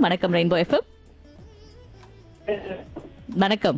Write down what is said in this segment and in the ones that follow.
வணக்கம் rainbow FM வணக்கம்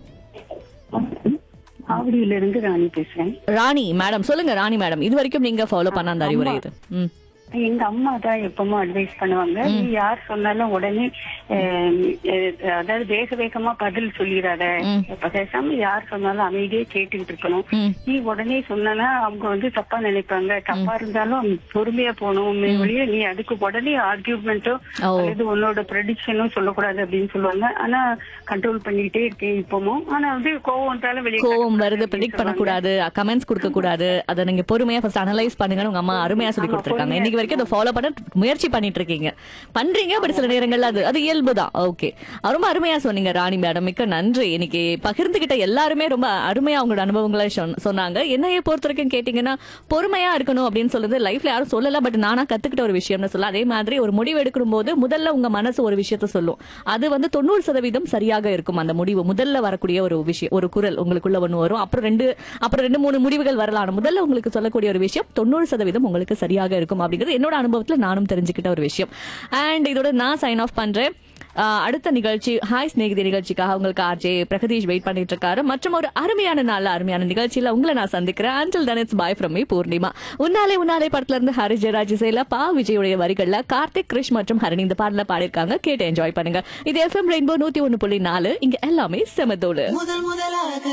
ஆவடியில இருந்து ராணி பேசுறேன் ராணி மேடம் சொல்லுங்க ராணி மேடம் இது வரைக்கும் நீங்க ஃபாலோ பண்ண அந்த அறிவுரை இது ம் எங்க அம்மா தான் எப்பவும் அட்வைஸ் பண்ணுவாங்க நீ யார் சொன்னாலும் உடனே அஹ், அஹ், அதாவது வேக வேகமா பதில் சொல்லிடாத இப்ப பேசாம யார் சொன்னாலும் அமைதியே கேட்டுக்கிட்டு இருக்கணும் ம். நீ உடனே சொன்னா அவங்க வந்து தப்பா நினைப்பாங்க தப்பா இருந்தாலும் பொறுமையா போகணும் வழியே நீ அதுக்கு உடனே ஆர்கியூமெண்ட்டோ ஓ. அல்லது உன்னோட ப்ரெடிக்ஷனும் சொல்லக்கூடாது அப்படின்னு சொல்லுவாங்க ஆனா கண்ட்ரோல் பண்ணிக்கிட்டே இருக்கேன் இப்பவும் ஆனா வந்து கோவம் வந்தாலும் வெளியே கோவம் காட்டக்கூடாது வருது அப்படின்னு ப்ரெடிக்ட் சொல்லுவாங்க. பண்ணக்கூடாது கமெண்ட்ஸ் கொடுக்க கூடாது அதை நீங்க பொறுமையா ஃபர்ஸ்ட் அனலைஸ் பண்ணுங்கன்னு உங்க அம்மா அருமையா சொல்லி கொடுத்துருக்காங்க இன்னைக்கு வரைக்கும் அதை ஃபாலோ பண்ண முயற்சி பண்ணிட்டு இருக்கீங்க பண்றீங்க பட் சில நேரங்கள்ல அது அது இயல்பு தான் ஓகே ரொம்ப அருமையா சொன்னீங்க ராணி மேடம் மிக்க நன்றி இன்னைக்கு பகிர்ந்துகிட்ட எல்லாருமே ரொம்ப அருமையா அவங்களோட அனுபவங்களை சொன்ன- சொன்னாங்க என்னைய பொறுத்த வரைக்கும் கேட்டீங்கன்னா பொறுமையா இருக்கணும் அப்படின்னு சொல்லுது லைஃப்ல யாரும் சொல்லல பட் நானா கத்துக்கிட்ட ஒரு விஷயம்னு சொல்ல அதே மாதிரி ஒரு முடிவு எடுக்கும் போது முதல்ல உங்க மனசு ஒரு விஷயத்த சொல்லும் அது வந்து தொண்ணூறு சதவீதம் சரியாக இருக்கும் அந்த முடிவு முதல்ல வரக்கூடிய ஒரு விஷயம் ஒரு குரல் உங்களுக்குள்ள ஒண்ணு வரும் அப்புறம் ரெண்டு அப்புறம் ரெண்டு மூணு முடிவுகள் வரலாம் ஆனா முதல்ல உங்களுக்கு சொல்லக்கூடிய ஒரு விஷயம் தொண்ணூறு சதவீதம் உங்களுக்கு சரியாக இருக்கும் அப்படிங்கிறது என்னோட அனுபவத்துல நானும் தெரிஞ்சுக்கிட்ட ஒரு விஷயம் அண்ட் இதோட நான் சைன் ஆஃப் பண்றேன் ஆஹ் அடுத்த நிகழ்ச்சி ஹாய் ஸ்நேகிதி நிகழ்ச்சிக்காக உங்களுக்கு ஆர்ஜே பிரகதீஷ் வெயிட் பண்ணிட்டு இருக்காரு மற்றும் ஒரு அருமையான நாள்ல அருமையான நிகழ்ச்சியில உங்களை நான் சந்திக்கிறேன் until then it's bye from me Purnima உன்னாலே உன்னாலே படத்துல இருந்து ஹரிஷ் ஜெயராஜ் இசையில பா விஜயுடைய வரிகள்ல கார்த்திக் கிருஷ் மற்றும் ஹரணி இந்த பாடல பாடிருக்காங்க கேட்டு என்ஜாய் பண்ணுங்க இது எஃப்எம் ரெயின்போ நூத்தி ஒன்னு புள்ளி நாலு இங்க எல்லாமே செமதோடு முதல் முதலாக